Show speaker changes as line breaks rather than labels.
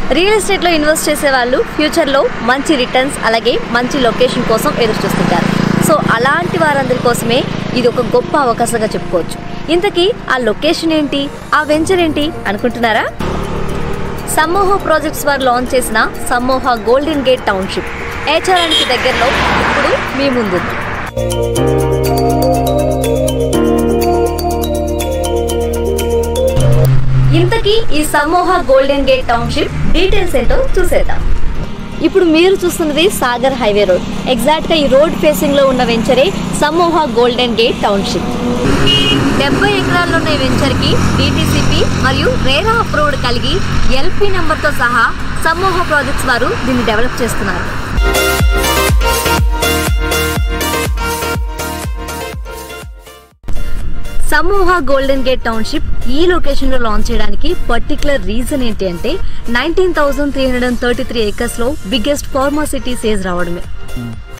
real ఎస్టేట్లో invest చేసే వాళ్ళు ఫ్యూచర్లో మంచి రిటర్న్స్ అలాగే మంచి లొకేషన్ కోసం ఎదురు చూస్తుంటారు సో అలాంటి వారందరి కోసమే ఇది ఒక గొప్ప అవకాశంగా చెప్పుకోవచ్చు ఇంతకీ ఆ లొకేషన్ ఏంటి ఆ వెంచర్ ఏంటి అనుకుంటున్నారా సమ్మోహ ప్రాజెక్ట్స్ వారు లాంచ్ చేసిన సమ్మోహ గోల్డెన్ గేట్ టౌన్షిప్ ఏచారానికి దగ్గరలో ఇప్పుడు మీ ముందుంది ఇంతకీ ఈ సమూహ గోల్డెన్ గేట్ టౌన్షిప్ డీటెయిల్స్ ఏంటో చూసేద్దాం ఇప్పుడు మీరు చూస్తున్నది సాగర్ హైవే రోడ్ ఎగ్జాక్ట్ గా ఈ రోడ్ ఫేసింగ్ లో ఉన్న వెంచరే సమూహ గోల్డెన్ గేట్ టౌన్షిప్ డెబ్బై ఎకరాల్లో ఉన్న ఈ వెంచర్ కి డిటిసిపి మరియు రేరా అప్రూవ్డ్ కలిగి ఎల్పి నెంబర్ తో సహా సమూహ ప్రాజెక్ట్స్ వారు దీన్ని డెవలప్ చేస్తున్నారు సమూహ గోల్డెన్ గేట్ టౌన్షిప్ ఈ లొకేషన్ లో లాంచ్ చేయడానికి పర్టికులర్ రీజన్ ఏంటి అంటే nineteen thousand three hundred and thirty three acres లో బిగ్గెస్ట్ ఫార్మా సిటీ సేజ్ రావడమే